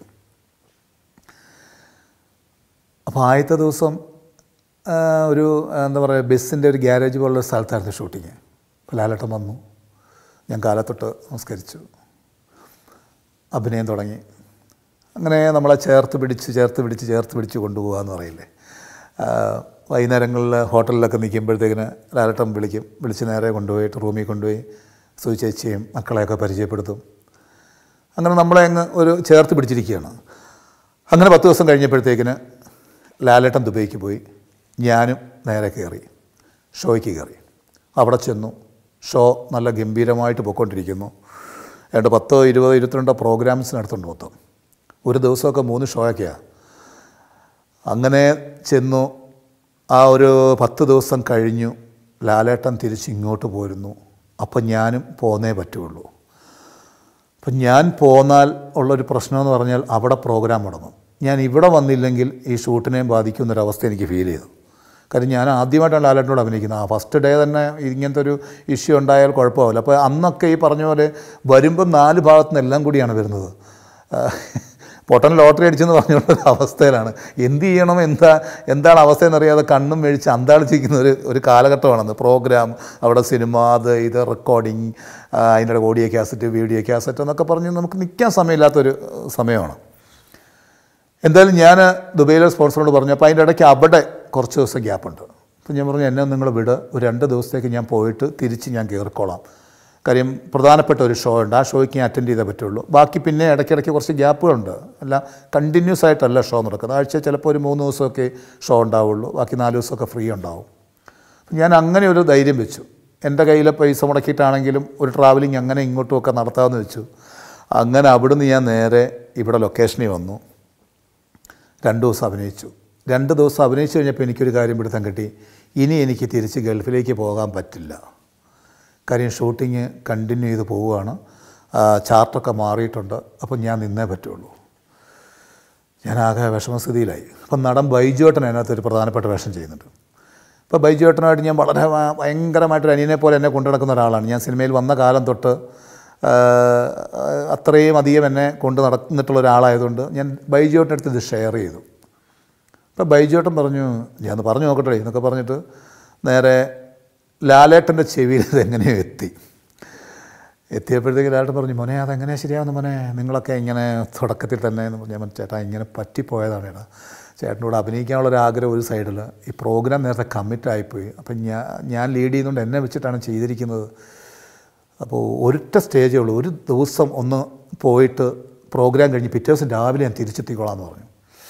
അപ്പോൾ ആദ്യത്തെ ദിവസം ആ, ഒരു ആ, എന്താ പറയുക ബസ്സിൻ്റെ ഒരു ഗ്യാരേജ് പോലുള്ള ഒരു സ്ഥലത്തായിരുന്നു ഷൂട്ടിങ് അപ്പോൾ ലാലേട്ടൻ വന്നു ഞാൻ കാലത്തൊട്ട് നമസ്കരിച്ചു അഭിനയം തുടങ്ങി അങ്ങനെ നമ്മളെ ചേർത്ത് പിടിച്ച് ചേർത്ത് പിടിച്ച് ചേർത്ത് പിടിച്ച് കൊണ്ടുപോകുക എന്ന് പറയില്ലേ ആ, വൈകുന്നേരങ്ങളിൽ ഹോട്ടലിലൊക്കെ നിൽക്കുമ്പോഴത്തേക്കിന് ലാലട്ടം വിളിക്കും വിളിച്ച് നേരെ കൊണ്ടുപോയിട്ട് റൂമിൽ കൊണ്ടുപോയി സുചേച്ചിയും ചേച്ചിയും മക്കളെയൊക്കെ പരിചയപ്പെടുത്തും അങ്ങനെ നമ്മളെ അങ്ങ് ഒരു ചേർത്ത് പിടിച്ചിരിക്കുകയാണ് അങ്ങനെ പത്ത് ദിവസം കഴിഞ്ഞപ്പോഴത്തേക്കിന് ലാലേട്ടൻ ദുബൈക്ക് പോയി ഞാനും നേരെ കയറി ഷോയ്ക്ക് കയറി അവിടെ ചെന്നു ഷോ നല്ല ഗംഭീരമായിട്ട് പോയിക്കൊണ്ടിരിക്കുന്നു ഏതാണ്ട് പത്തോ ഇരുപതോ ഇരുപത്തിരണ്ടോ പ്രോഗ്രാംസിനടുത്തുണ്ട് മൊത്തം ഒരു ദിവസമൊക്കെ മൂന്ന് ഷോയൊക്കെയാണ് അങ്ങനെ ചെന്നു ആ ഒരു പത്ത് ദിവസം കഴിഞ്ഞു ലാലേട്ടൻ തിരിച്ച് ഇങ്ങോട്ട് പോരുന്നു അപ്പം ഞാനും പോന്നേ പറ്റുള്ളൂ അപ്പം ഞാൻ പോന്നാൽ ഉള്ളൊരു പ്രശ്നമെന്ന് പറഞ്ഞാൽ അവിടെ പ്രോഗ്രാം മുടങ്ങും ഞാൻ ഇവിടെ വന്നില്ലെങ്കിൽ ഈ ഷൂട്ടിനെയും ബാധിക്കുന്നൊരവസ്ഥ എനിക്ക് ഫീൽ ചെയ്തു കാര്യം ഞാൻ ആദ്യമായിട്ടാണ് ലാലേട്ടനോട് അഭിനയിക്കുന്നത് ആ ഫസ്റ്റ് ഡേ തന്നെ ഇങ്ങനത്തെ ഒരു ഇഷ്യൂ ഉണ്ടായാൽ കുഴപ്പമില്ല അപ്പോൾ അന്നൊക്കെ ഈ പറഞ്ഞ പോലെ വരുമ്പം നാല് ഭാഗത്തു നിന്ന് എല്ലാം കൂടിയാണ് വരുന്നത് പൊട്ടൻ ലോട്ടറി അടിച്ചെന്ന് പറഞ്ഞുള്ള ഒരു അവസ്ഥയിലാണ് എന്ത് ചെയ്യണം എന്താ എന്താണ് അവസ്ഥ എന്നറിയാതെ കണ്ണും മേടിച്ച് അന്താളിച്ചിരിക്കുന്ന ഒരു ഒരു കാലഘട്ടമാണെന്ന് പ്രോഗ്രാം അവിടെ സിനിമ അത് ഇത് റെക്കോർഡിങ് അതിൻ്റെ ഓഡിയോ കാസറ്റ് വീഡിയോ കാസറ്റ് എന്നൊക്കെ പറഞ്ഞ് നമുക്ക് നിൽക്കാൻ സമയമില്ലാത്തൊരു സമയമാണ് എന്തായാലും ഞാൻ ദുബൈയിലെ സ്പോൺസറോട് പറഞ്ഞു അപ്പോൾ അതിൻ്റെ ഇടയ്ക്ക് അവിടെ കുറച്ച് ദിവസം ഗ്യാപ്പുണ്ട് അപ്പോൾ ഞാൻ പറഞ്ഞു എന്നെ നിങ്ങൾ വിട് ഒരു രണ്ട് ദിവസത്തേക്ക് ഞാൻ പോയിട്ട് തിരിച്ച് ഞാൻ കയറിക്കോളാം കാര്യം പ്രധാനപ്പെട്ട ഒരു ഷോ ഉണ്ട് ആ ഷോയ്ക്ക് ഞാൻ അറ്റൻഡ് ചെയ്തേ പറ്റുള്ളൂ ബാക്കി പിന്നെ ഇടയ്ക്കിടയ്ക്ക് കുറച്ച് ഗ്യാപ്പുകളുണ്ട് എല്ലാം കണ്ടിന്യൂസ് ആയിട്ടല്ല ഷോ നടക്കുന്നത് ആഴ്ച ചിലപ്പോൾ ഒരു മൂന്ന് ദിവസമൊക്കെ ഷോ ഉണ്ടാവുള്ളൂ ബാക്കി നാല് ദിവസമൊക്കെ ഫ്രീ ഉണ്ടാവും അപ്പം ഞാൻ അങ്ങനെ ഒരു ധൈര്യം വെച്ചു എൻ്റെ കയ്യിലെ പൈസ മുടക്കിയിട്ടാണെങ്കിലും ഒരു ട്രാവലിംഗ് അങ്ങനെ ഇങ്ങോട്ടുമൊക്കെ നടത്താമെന്ന് വെച്ചു അങ്ങനെ അവിടുന്ന് ഞാൻ നേരെ ഇവിടെ ലൊക്കേഷനിൽ വന്നു രണ്ട് ദിവസം അഭിനയിച്ചു രണ്ട് ദിവസം അഭിനയിച്ചു കഴിഞ്ഞപ്പോൾ എനിക്കൊരു കാര്യം പിടുത്തം കിട്ടി ഇനി എനിക്ക് തിരിച്ച് ഗൾഫിലേക്ക് പോകാൻ പറ്റില്ല കാര്യം ഷൂട്ടിങ് കണ്ടിന്യൂ ചെയ്ത് പോവുകയാണ് ആ, ചാർട്ടൊക്കെ മാറിയിട്ടുണ്ട് അപ്പം ഞാൻ നിന്നേ പറ്റുള്ളൂ ഞാൻ ആകെ വിഷമസ്ഥിതിയിലായി അപ്പം നടൻ ബൈജുവേട്ടൻ അതിനകത്ത് ഒരു പ്രധാനപ്പെട്ട വേഷം ചെയ്യുന്നുണ്ട് ഇപ്പോൾ ബൈജുവേട്ടനായിട്ട് ഞാൻ വളരെ ഭ- ഭയങ്കരമായിട്ടൊരു അനിയനെ പോലെ എന്നെ കൊണ്ടു നടക്കുന്ന ഒരാളാണ് ഞാൻ സിനിമയിൽ വന്ന കാലം തൊട്ട് ആ, അത്രയും അധികം എന്നെ കൊണ്ട് നടന്നിട്ടുള്ള ഒരാളായതുകൊണ്ട് ഞാൻ ബൈജുവേട്ടൻ്റെ അടുത്ത് ഇത് ഷെയർ ചെയ്തു അപ്പോൾ ബൈജുവേട്ടൻ പറഞ്ഞു ഞാൻ പറഞ്ഞു നോക്കട്ടെ എന്നൊക്കെ പറഞ്ഞിട്ട് നേരെ ലാലേട്ടൻ്റെ ചെവിയിൽ ഇത് എങ്ങനെയോ എത്തി എത്തിയപ്പോഴത്തേക്ക് ലാലേട്ടൻ പറഞ്ഞു മോനെ അതെങ്ങനെയാണ് ശരിയാവുന്ന മോനെ നിങ്ങളൊക്കെ ഇങ്ങനെ തുടക്കത്തിൽ തന്നെ എന്ന് പറഞ്ഞു ഞാൻ പറഞ്ഞു, ചേട്ടാ ഇങ്ങനെ പറ്റിപ്പോയതാണ് ചേട്ടാ ചേട്ടനോട് അഭിനയിക്കാനുള്ള ഒരു ആഗ്രഹം ഒരു സൈഡിൽ ഈ പ്രോഗ്രാം നേരത്തെ കമ്മിറ്റ് ആയിപ്പോയി അപ്പം ഞാൻ ഞാൻ ലീഡ് ചെയ്യുന്നതുകൊണ്ട് എന്നെ വെച്ചിട്ടാണ് ചെയ്തിരിക്കുന്നത് അപ്പോൾ ഒരൊറ്റ സ്റ്റേജേ ഉള്ളൂ ഒരു ദിവസം ഒന്ന് പോയിട്ട് പ്രോഗ്രാം കഴിഞ്ഞ് പിറ്റേ ദിവസം രാവിലെ ഞാൻ തിരിച്ചെത്തിക്കോളാം എന്ന് പറഞ്ഞു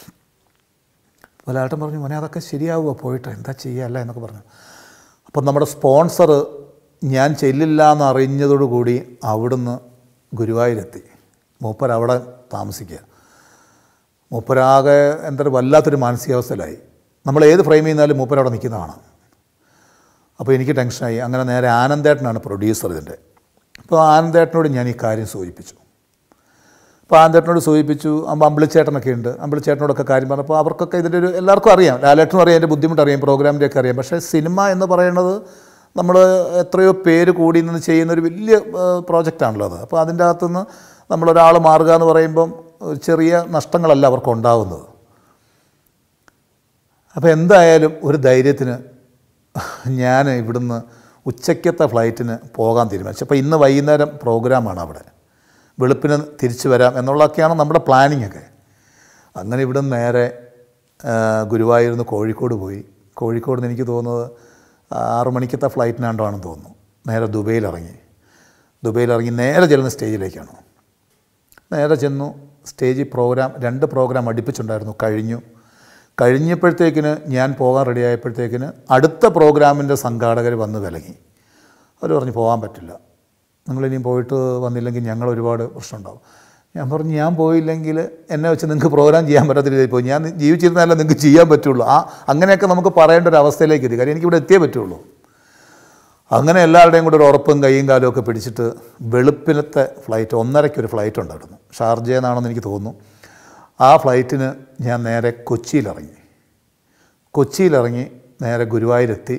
അപ്പോൾ ലാലേട്ടൻ പറഞ്ഞു മോനെ അതൊക്കെ ശരിയാവുമോ പോയിട്ട് എന്താ ചെയ്യുക എന്നൊക്കെ പറഞ്ഞു അപ്പം നമ്മുടെ സ്പോൺസർ ഞാൻ ചെല്ലില്ല എന്ന് അറിഞ്ഞതോടുകൂടി അവിടുന്ന് ഗുരുവായൂരെത്തി മൂപ്പർ അവിടെ താമസിക്കുക മൂപ്പരാകെ എന്താ പറയുക വല്ലാത്തൊരു മാനസികാവസ്ഥയിലായി നമ്മൾ ഏത് ഫ്രെയിം ചെയ്യുന്നാലും മൂപ്പർ അവിടെ നിൽക്കുന്നതാണ് അപ്പോൾ എനിക്ക് ടെൻഷനായി അങ്ങനെ നേരെ ആനന്ദേട്ടനാണ് പ്രൊഡ്യൂസർ ഇതിൻ്റെ അപ്പോൾ ആനന്ദേട്ടനോട് ഞാൻ ഈ കാര്യം സൂചിപ്പിച്ചു അപ്പോൾ ആനന്ദേട്ടനോട് സൂചിപ്പിച്ചു അമ്പ അമ്പിളിച്ചേട്ടനൊക്കെ ഉണ്ട് അമ്പിളിച്ചേട്ടനോടൊക്കെ കാര്യം പറഞ്ഞപ്പോൾ അവർക്കൊക്കെ ഇതിൻ്റെ ഒരു എല്ലാവർക്കും അറിയാം ലാലേട്ടനും അറിയാം എൻ്റെ ബുദ്ധിമുട്ട് അറിയാം പ്രോഗ്രാമിൻ്റെ ഒക്കെ അറിയാം പക്ഷേ സിനിമ എന്ന് പറയുന്നത് നമ്മൾ എത്രയോ പേര് കൂടി നിന്ന് ചെയ്യുന്ന ഒരു വലിയ പ്രോജക്റ്റാണല്ലോ അത് അപ്പോൾ അതിൻ്റെ അകത്തുനിന്ന് നമ്മളൊരാൾ മാറുക എന്ന് പറയുമ്പം ഒരു ചെറിയ നഷ്ടങ്ങളല്ല അവർക്ക് ഉണ്ടാവുന്നത് അപ്പോൾ എന്തായാലും ഒരു ധൈര്യത്തിന് ഞാൻ ഇവിടുന്ന് ഉച്ചയ്ക്കത്തെ ഫ്ലൈറ്റിന് പോകാൻ തീരുമാനിച്ചു അപ്പോൾ ഇന്ന് വൈകുന്നേരം പ്രോഗ്രാമാണ് അവിടെ വെളുപ്പിന് തിരിച്ചു വരാം എന്നുള്ളതൊക്കെയാണ് നമ്മുടെ പ്ലാനിങ് ഒക്കെ അങ്ങനെ ഇവിടുന്ന് നേരെ ആ, ഗുരുവായൂരിൽ നിന്ന് കോഴിക്കോട് പോയി കോഴിക്കോട് നിന്ന് എനിക്ക് തോന്നുന്നത് ആറു മണിക്കത്തെ ഫ്ലൈറ്റിനാണ്ടാണെന്ന് തോന്നുന്നു നേരെ ദുബൈയിൽ ഇറങ്ങി ദുബൈയിൽ ഇറങ്ങി നേരെ ചെല്ലുന്ന സ്റ്റേജിലേക്കാണ് നേരെ ചെന്നു സ്റ്റേജിൽ പ്രോഗ്രാം രണ്ട് പ്രോഗ്രാം അടുപ്പിച്ചുണ്ടായിരുന്നു കഴിഞ്ഞു കഴിഞ്ഞപ്പോഴത്തേക്കിന് ഞാൻ പോകാൻ റെഡി ആയപ്പോഴത്തേക്കിന് അടുത്ത പ്രോഗ്രാമിൻ്റെ സംഘാടകർ വന്ന് വിലങ്ങി അവർ പറഞ്ഞു പോകാൻ പറ്റില്ല നിങ്ങളിനിയും പോയിട്ട് വന്നില്ലെങ്കിൽ ഞങ്ങൾ ഒരുപാട് പ്രശ്നമുണ്ടാവും ഞാൻ പറഞ്ഞു ഞാൻ പോയില്ലെങ്കിൽ എന്നെ വെച്ച് നിങ്ങൾക്ക് പ്രോഗ്രാം ചെയ്യാൻ പറ്റാത്ത രീതിയിൽ പോയി ഞാൻ ജീവിച്ചിരുന്നാലേ നിങ്ങൾക്ക് ചെയ്യാൻ പറ്റുള്ളൂ ആ അങ്ങനെയൊക്കെ നമുക്ക് പറയേണ്ട ഒരു അവസ്ഥയിലേക്ക് എത്തി കാര്യം എനിക്കിവിടെ എത്തിയേ പറ്റുള്ളൂ അങ്ങനെ എല്ലാവരുടെയും കൂടെ ഒരു ഉറപ്പും കൈയും കാലും ഒക്കെ പിടിച്ചിട്ട് വെളുപ്പിനത്തെ ഫ്ലൈറ്റ് ഒന്നരയ്ക്ക് ഒരു ഫ്ലൈറ്റ് ഉണ്ടായിരുന്നു ഷാർജയിൽ നിന്നാണെന്ന് എനിക്ക് തോന്നുന്നു ആ ഫ്ലൈറ്റിന് ഞാൻ നേരെ കൊച്ചിയിലിറങ്ങി കൊച്ചിയിലിറങ്ങി നേരെ ഗുരുവായൂരെത്തി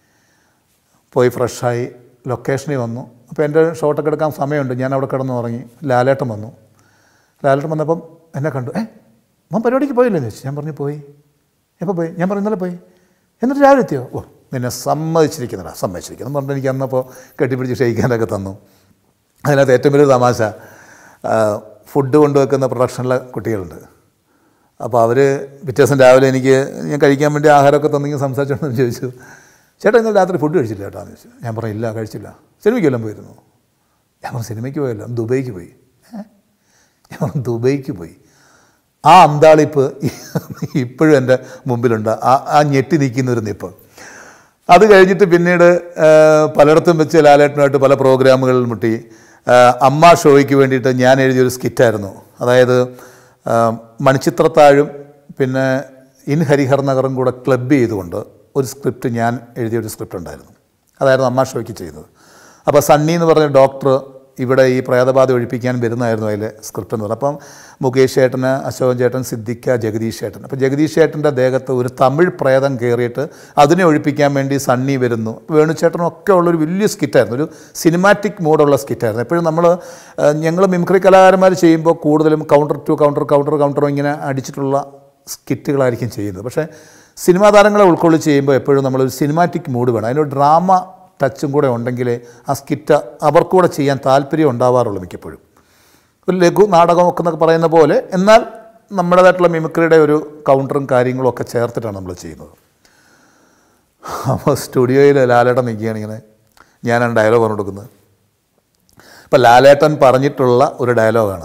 പോയി ഫ്രഷായി ലൊക്കേഷനിൽ വന്നു അപ്പോൾ എൻ്റെ ഷോട്ടൊക്കെ എടുക്കാൻ സമയമുണ്ട് ഞാൻ അവിടെ കിടന്ന് ഉറങ്ങി ലാലേട്ടൻ വന്നു ലാലേട്ടൻ വന്നപ്പം എന്നെ കണ്ടു ഏ മോൻ പരിപാടിക്ക് പോയില്ലെന്ന് ചോദിച്ചു ഞാൻ പറഞ്ഞു പോയി എപ്പോൾ പോയി ഞാൻ പറഞ്ഞു ഇന്നലെ പോയി എന്നിട്ട് രാവിലെ എത്തിയോ ഓ നിന്നെ സമ്മതിച്ചിരിക്കുന്നടാ സമ്മതിച്ചിരിക്കുന്നു പറഞ്ഞിട്ട് എനിക്ക് അന്നപ്പോൾ കെട്ടിപ്പിടിച്ച് ക്ഷയിക്കാനൊക്കെ തന്നു അതിനകത്ത് ഏറ്റവും വലിയ തമാശ ആ, ഫുഡ് കൊണ്ടുവെക്കുന്ന പ്രൊഡക്ഷനിലെ കുട്ടികളുണ്ട് അപ്പോൾ അവർ പിറ്റേ ദിവസം രാവിലെ എനിക്ക് ഞാൻ കഴിക്കാൻ വേണ്ടി ആഹാരമൊക്കെ തന്നെങ്കിൽ സംസാരിച്ചോണ്ടെന്ന് ചോദിച്ചു ചേട്ടാ ഇന്നലെ രാത്രി ഫുഡ് കഴിച്ചില്ല ചേട്ടാ എന്ന് ചോദിച്ചു ഞാൻ പറഞ്ഞു ഇല്ല കഴിച്ചില്ല സിനിമയ്ക്ക് വല്ലതും പോയിരുന്നു ഞാൻ പറഞ്ഞു സിനിമയ്ക്ക് പോയല്ലോ ദുബൈക്ക് പോയി ഏ? ഞാൻ പറഞ്ഞു ദുബൈക്ക് പോയി ആ അന്താളിപ്പ് ഇപ്പോഴും എൻ്റെ മുമ്പിലുണ്ട് ആ ആ ഞെട്ടി നിൽക്കുന്ന ഒരു നിപ്പ് അത് കഴിഞ്ഞിട്ട് പിന്നീട് ആ, പലയിടത്തും വെച്ച് ലാലേട്ടനുമായിട്ട് പല പ്രോഗ്രാമുകളിൽ മുട്ടി ആ, അമ്മ ഷോയ്ക്ക് വേണ്ടിയിട്ട് ഞാൻ എഴുതിയൊരു സ്കിറ്റായിരുന്നു അതായത് ആ, മണിച്ചിത്രത്താഴും പിന്നെ ഇൻ ഹരിഹർ നഗറും കൂടെ ക്ലബ് ചെയ്തുകൊണ്ട് ഒരു സ്ക്രിപ്റ്റ് ഞാൻ എഴുതിയൊരു സ്ക്രിപ്റ്റ് ഉണ്ടായിരുന്നു അതായിരുന്നു അമ്മ ഷോയ്ക്ക് ചെയ്തത് അപ്പോൾ സണ്ണി എന്ന് പറഞ്ഞ ഡോക്ടർ ഇവിടെ ഈ പ്രേതബാധ ഒഴിപ്പിക്കാൻ വരുന്നതായിരുന്നു അതിലെ സ്ക്രിപ്റ്റ് എന്ന് പറഞ്ഞത് അപ്പം മുകേഷ് ചേട്ടന് അശോകൻ ചേട്ടൻ സിദ്ദിഖ ജഗദീഷ് ചേട്ടൻ അപ്പോൾ ജഗദീഷ് ചേട്ടൻ്റെ ദേഹത്ത് ഒരു തമിഴ് പ്രേതം കയറിയിട്ട് അതിനെ ഒഴിപ്പിക്കാൻ വേണ്ടി സണ്ണി വരുന്നു വേണുചേട്ടനും ഒക്കെ ഉള്ളൊരു വലിയ സ്കിറ്റായിരുന്നു ഒരു സിനിമാറ്റിക് മൂഡുള്ള സ്കിറ്റായിരുന്നു എപ്പോഴും നമ്മൾ ഞങ്ങൾ മിമിക്രി കലാകാരന്മാർ ചെയ്യുമ്പോൾ കൂടുതലും counter to counter counter counter ഇങ്ങനെ അടിച്ചിട്ടുള്ള സ്കിറ്റുകളായിരിക്കും ചെയ്യുന്നത് പക്ഷേ സിനിമാ താരങ്ങളെ ഉൾക്കൊള്ളിച്ച് ചെയ്യുമ്പോൾ എപ്പോഴും നമ്മളൊരു സിനിമാറ്റിക് മൂഡ് വേണം അതിനൊരു ഡ്രാമ ടച്ചും കൂടെ ഉണ്ടെങ്കിലേ ആ സ്കിറ്റ് അവർക്കൂടെ ചെയ്യാൻ താല്പര്യം ഉണ്ടാവാറുള്ളൂ മിക്കപ്പോഴും ഒരു ലഘു നാടകമൊക്കെ എന്നൊക്കെ പറയുന്ന പോലെ എന്നാൽ നമ്മുടേതായിട്ടുള്ള മിമിക്രിയുടെ ഒരു കൗണ്ടറും കാര്യങ്ങളും ഒക്കെ ചേർത്തിട്ടാണ് നമ്മൾ ചെയ്യുന്നത് അപ്പോൾ സ്റ്റുഡിയോയിൽ ലാലേട്ടൻ നിൽക്കുകയാണ് ഇങ്ങനെ ഞാനാണ് ഡയലോഗ് പറഞ്ഞു കൊടുക്കുന്നത് ഇപ്പം ലാലേട്ടൻ പറഞ്ഞിട്ടുള്ള ഒരു ഡയലോഗാണ്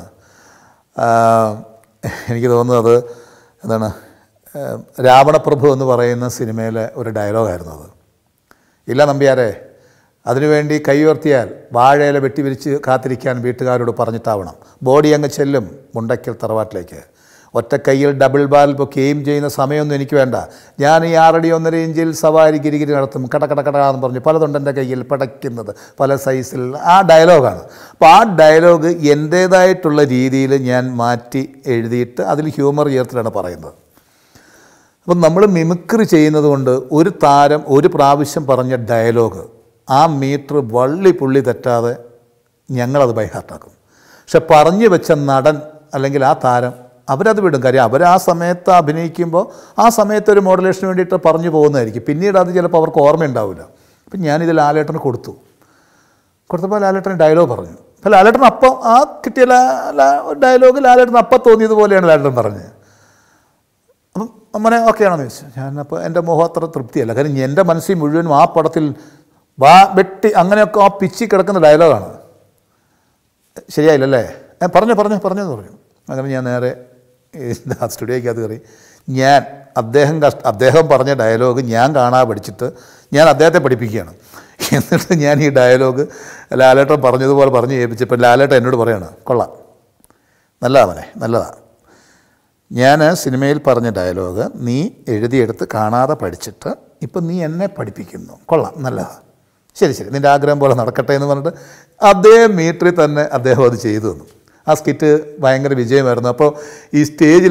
എനിക്ക് തോന്നുന്നത് അത് എന്താണ് ആ, രാവണപ്രഭു എന്ന് പറയുന്ന സിനിമയിലെ ഒരു ഡയലോഗായിരുന്നു അത് ഇല്ല നമ്പ്യാരെ അതിനുവേണ്ടി കൈ ഉയർത്തിയാൽ വാഴയില വെട്ടിവിരിച്ച് കാത്തിരിക്കാൻ വീട്ടുകാരോട് പറഞ്ഞിട്ടാവണം ബോഡി അങ്ങ് ചെല്ലും മുണ്ടയ്ക്കൽ തറവാട്ടിലേക്ക് ഒറ്റ കയ്യിൽ ഡബിൾ ബാൽ പൊക്കി എയിം ചെയ്യുന്ന സമയമൊന്നും എനിക്ക് വേണ്ട ഞാൻ ഈ ആറടി ഒന്നര ഇഞ്ചിൽ സവാരി ഗിരിഗിരി നടത്തും കട കട കട എന്ന് പറഞ്ഞ് പലതുണ്ട് എൻ്റെ കയ്യിൽ പടയ്ക്കുന്നത് പല സൈസിൽ ആ ഡയലോഗാണ് അപ്പോൾ ആ ഡയലോഗ് എൻ്റേതായിട്ടുള്ള രീതിയിൽ ഞാൻ മാറ്റി എഴുതിയിട്ട് അതിൽ ഹ്യൂമർ ചേർത്തിട്ടാണ് പറയുന്നത് അപ്പം നമ്മൾ മിമിക്രി ചെയ്യുന്നത് കൊണ്ട് ഒരു താരം ഒരു പ്രാവശ്യം പറഞ്ഞ ഡയലോഗ് ആ മീറ്റർ വള്ളി പുള്ളി തെറ്റാതെ ഞങ്ങളത് ബൈഹാർട്ടാക്കും പക്ഷെ പറഞ്ഞു വെച്ച നടൻ അല്ലെങ്കിൽ ആ താരം അവരത് വിടും കാര്യം അവർ ആ സമയത്ത് അഭിനയിക്കുമ്പോൾ ആ സമയത്ത് ഒരു മോഡുലേഷന് വേണ്ടിയിട്ട് പറഞ്ഞു പോകുന്നതായിരിക്കും പിന്നീട് അത് ചിലപ്പോൾ അവർക്ക് ഓർമ്മയുണ്ടാവില്ല അപ്പം ഞാനിത് ലാലേട്ടന് കൊടുത്തു കൊടുത്തപ്പോൾ ലാലേട്ടൻ ഡയലോഗ് പറഞ്ഞു അപ്പോൾ ലാലേട്ടൻ അപ്പം ആ കിട്ടിയ ഡയലോഗ് ലാലേട്ടൻ അപ്പം തോന്നിയതുപോലെയാണ് ലാലേട്ടൻ പറഞ്ഞത് അപ്പം അമ്മനെ ഓക്കെയാണെന്ന് ചോദിച്ചു ഞാനപ്പോൾ എൻ്റെ മുഖം അത്ര തൃപ്തിയല്ല കാര്യം എൻ്റെ മനസ്സിൽ മുഴുവനും ആ പടത്തിൽ വാ വെട്ടി അങ്ങനെയൊക്കെ ആ പിച്ചി കിടക്കുന്ന ഡയലോഗാണ് ശരിയായില്ലല്ലേ ഏ പറഞ്ഞു പറഞ്ഞു പറഞ്ഞെന്ന് പറഞ്ഞു അങ്ങനെ ഞാൻ നേരെ ആ സ്റ്റുഡിയോയ്ക്കകത്ത് കയറി ഞാൻ അദ്ദേഹം കഷ്ട അദ്ദേഹം പറഞ്ഞ ഡയലോഗ് ഞാൻ കാണാതെ പഠിച്ചിട്ട് ഞാൻ അദ്ദേഹത്തെ പഠിപ്പിക്കുകയാണ് എന്നിട്ട് ഞാൻ ഈ ഡയലോഗ് ലാലേട്ടൻ പറഞ്ഞതുപോലെ പറഞ്ഞു ഏൽപ്പിച്ചപ്പോൾ ലാലേട്ടൻ എന്നോട് പറയാണ് കൊള്ളാം നല്ലതാ അവനെ നല്ലതാ ഞാൻ സിനിമയിൽ പറഞ്ഞ ഡയലോഗ് നീ എഴുതിയെടുത്ത് കാണാതെ പഠിച്ചിട്ട് ഇപ്പം നീ എന്നെ പഠിപ്പിക്കുന്നു കൊള്ളാം നല്ലതാ ശരി ശരി നിൻ്റെ ആഗ്രഹം പോലെ നടക്കട്ടെ എന്ന് പറഞ്ഞിട്ട് അതേ മീറ്ററിൽ തന്നെ അദ്ദേഹം അത് ചെയ്തു തന്നു ആ സ്കിറ്റ് ഭയങ്കര വിജയമായിരുന്നു അപ്പോൾ ഈ സ്റ്റേജിൽ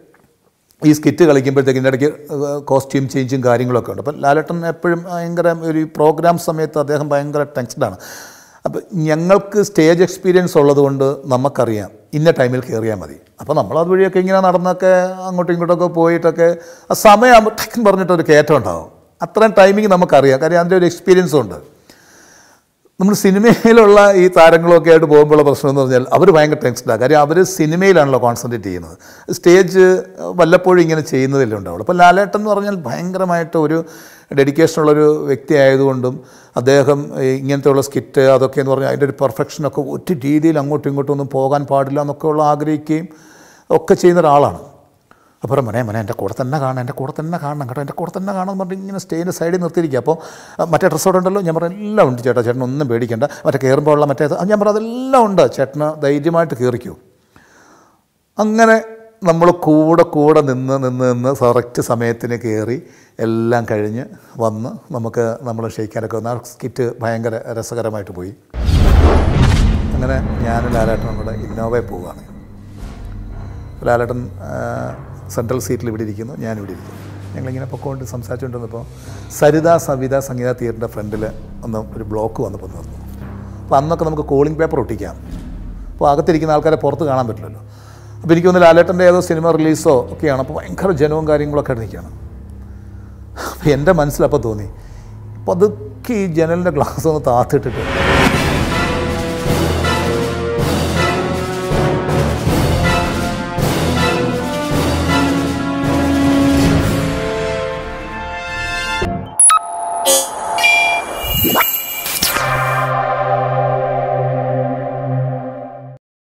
ഈ സ്കിറ്റ് കളിക്കുമ്പോഴത്തേക്ക് ഇതിൻ്റെ ഇടയ്ക്ക് കോസ്റ്റ്യൂം ചേഞ്ചും കാര്യങ്ങളൊക്കെ ഉണ്ട് അപ്പം ലാലേട്ടൻ എപ്പോഴും ഭയങ്കര ഒരു പ്രോഗ്രാം സമയത്ത് അദ്ദേഹം ഭയങ്കര ടെൻഷനാണ് അപ്പം ഞങ്ങൾക്ക് സ്റ്റേജ് എക്സ്പീരിയൻസ് ഉള്ളതുകൊണ്ട് നമുക്കറിയാം ഇന്ന ടൈമിൽ കയറിയാൽ മതി അപ്പോൾ നമ്മൾ അതുവഴിയൊക്കെ ഇങ്ങനെ നടന്നൊക്കെ അങ്ങോട്ടും ഇങ്ങോട്ടൊക്കെ പോയിട്ടൊക്കെ ആ സമയമാകുമ്പോൾ ടെക്ൻ പറഞ്ഞിട്ടൊരു കയറ്റം ഉണ്ടാവും അത്രയും ടൈമിങ് നമുക്കറിയാം കാര്യം അതിൻ്റെ ഒരു എക്സ്പീരിയൻസും ഉണ്ട് നമ്മൾ സിനിമയിലുള്ള ഈ താരങ്ങളൊക്കെ ആയിട്ട് പോകുമ്പോഴുള്ള പ്രശ്നം എന്ന് പറഞ്ഞാൽ അവർ ഭയങ്കര ടെൻഷനാണ് കാര്യം അവർ സിനിമയിലാണല്ലോ കോൺസെൻട്രേറ്റ് ചെയ്യുന്നത് സ്റ്റേജ് വല്ലപ്പോഴും ഇങ്ങനെ ചെയ്യുന്നതല്ലേ ഉണ്ടാവുള്ളൂ അപ്പോൾ ലാലേട്ടൻ എന്ന് പറഞ്ഞാൽ ഭയങ്കരമായിട്ട് ഒരു ഡെഡിക്കേഷനുള്ളൊരു വ്യക്തി ആയതുകൊണ്ടും അദ്ദേഹം ഈ ഇങ്ങനത്തെയുള്ള സ്കിറ്റ് അതൊക്കെ എന്ന് പറഞ്ഞാൽ അതിൻ്റെ ഒരു പെർഫെക്ഷനൊക്കെ ഒറ്റ രീതിയിൽ അങ്ങോട്ടും ഇങ്ങോട്ടും ഒന്നും പോകാൻ പാടില്ല എന്നൊക്കെ ഉള്ള ആഗ്രഹിക്കുകയും ഒക്കെ ചെയ്യുന്ന ഒരാളാണ് അപ്പോൾ മനെ മനെ എൻ്റെ കൂടെ തന്നെ കാണണം എൻ്റെ കൂടെ തന്നെ കാണണം കേട്ടോ എൻ്റെ കൂടെ തന്നെ കാണണം എന്ന് പറഞ്ഞിട്ട് ഇങ്ങനെ സ്റ്റേജിൻ്റെ സൈഡിൽ നിർത്തിയിരിക്കുക അപ്പോൾ അഹ് മറ്റേ ഡ്രസ്സോടെ ഉണ്ടല്ലോ ഞാൻ പറഞ്ഞു എല്ലാം ഉണ്ട് ചേട്ടാ ചേട്ടൻ ഒന്നും പേടിക്കണ്ട മറ്റേ കയറുമ്പോൾ ഉള്ള മറ്റേ ഞാൻ പറഞ്ഞു അതെല്ലാം ഉണ്ട് ചേട്ടന് ധൈര്യമായിട്ട് കയറിക്കൂ അങ്ങനെ നമ്മൾ കൂടെ കൂടെ നിന്ന് നിന്ന് നിന്ന് കറക്റ്റ് സമയത്തിന് കയറി എല്ലാം കഴിഞ്ഞ് വന്ന് നമുക്ക് നമ്മൾ ക്ഷയിക്കാനൊക്കെ വന്ന് ആ സ്കിറ്റ് ഭയങ്കര രസകരമായിട്ട് പോയി അങ്ങനെ ഞാൻ ലാലേട്ടനും കൂടെ ഇന്നോവയിൽ പോവുകയാണ് ലാലേട്ടൻ ആ, സെൻട്രൽ സീറ്റിൽ ഇവിടെ ഇരിക്കുന്നു ഞാൻ ഇവിടെ ഇരിക്കുന്നു ഞങ്ങളിങ്ങനെ പൊക്കോണ്ട് സംസാരിച്ചുകൊണ്ടിരുന്നപ്പോൾ സരിത സവിത സംഗീത തിയേറ്ററിൻ്റെ ഫ്രണ്ടിൽ ഒന്ന് ഒരു ബ്ലോക്ക് വന്നപ്പോൾ നിർന്നു അപ്പോൾ അന്നൊക്കെ നമുക്ക് കോളിംഗ് പേപ്പർ ഒട്ടിക്കാം അപ്പോൾ അകത്തിരിക്കുന്ന ആൾക്കാരെ പുറത്ത് കാണാൻ പറ്റില്ലല്ലോ അപ്പോൾ എനിക്ക് തോന്നുന്നു ലാലേട്ടൻ്റെ ഏതോ സിനിമ റിലീസോ ഒക്കെയാണ് അപ്പോൾ ഭയങ്കര ജനവും കാര്യങ്ങളൊക്കെ ആയിട്ട് നിൽക്കുകയാണ് അപ്പോൾ എൻ്റെ മനസ്സിലപ്പോൾ തോന്നി അപ്പോൾ അതൊക്കെ ഈ ജനലിൻ്റെ ഗ്ലാസ് ഒന്ന് താത്തിട്ടിട്ട്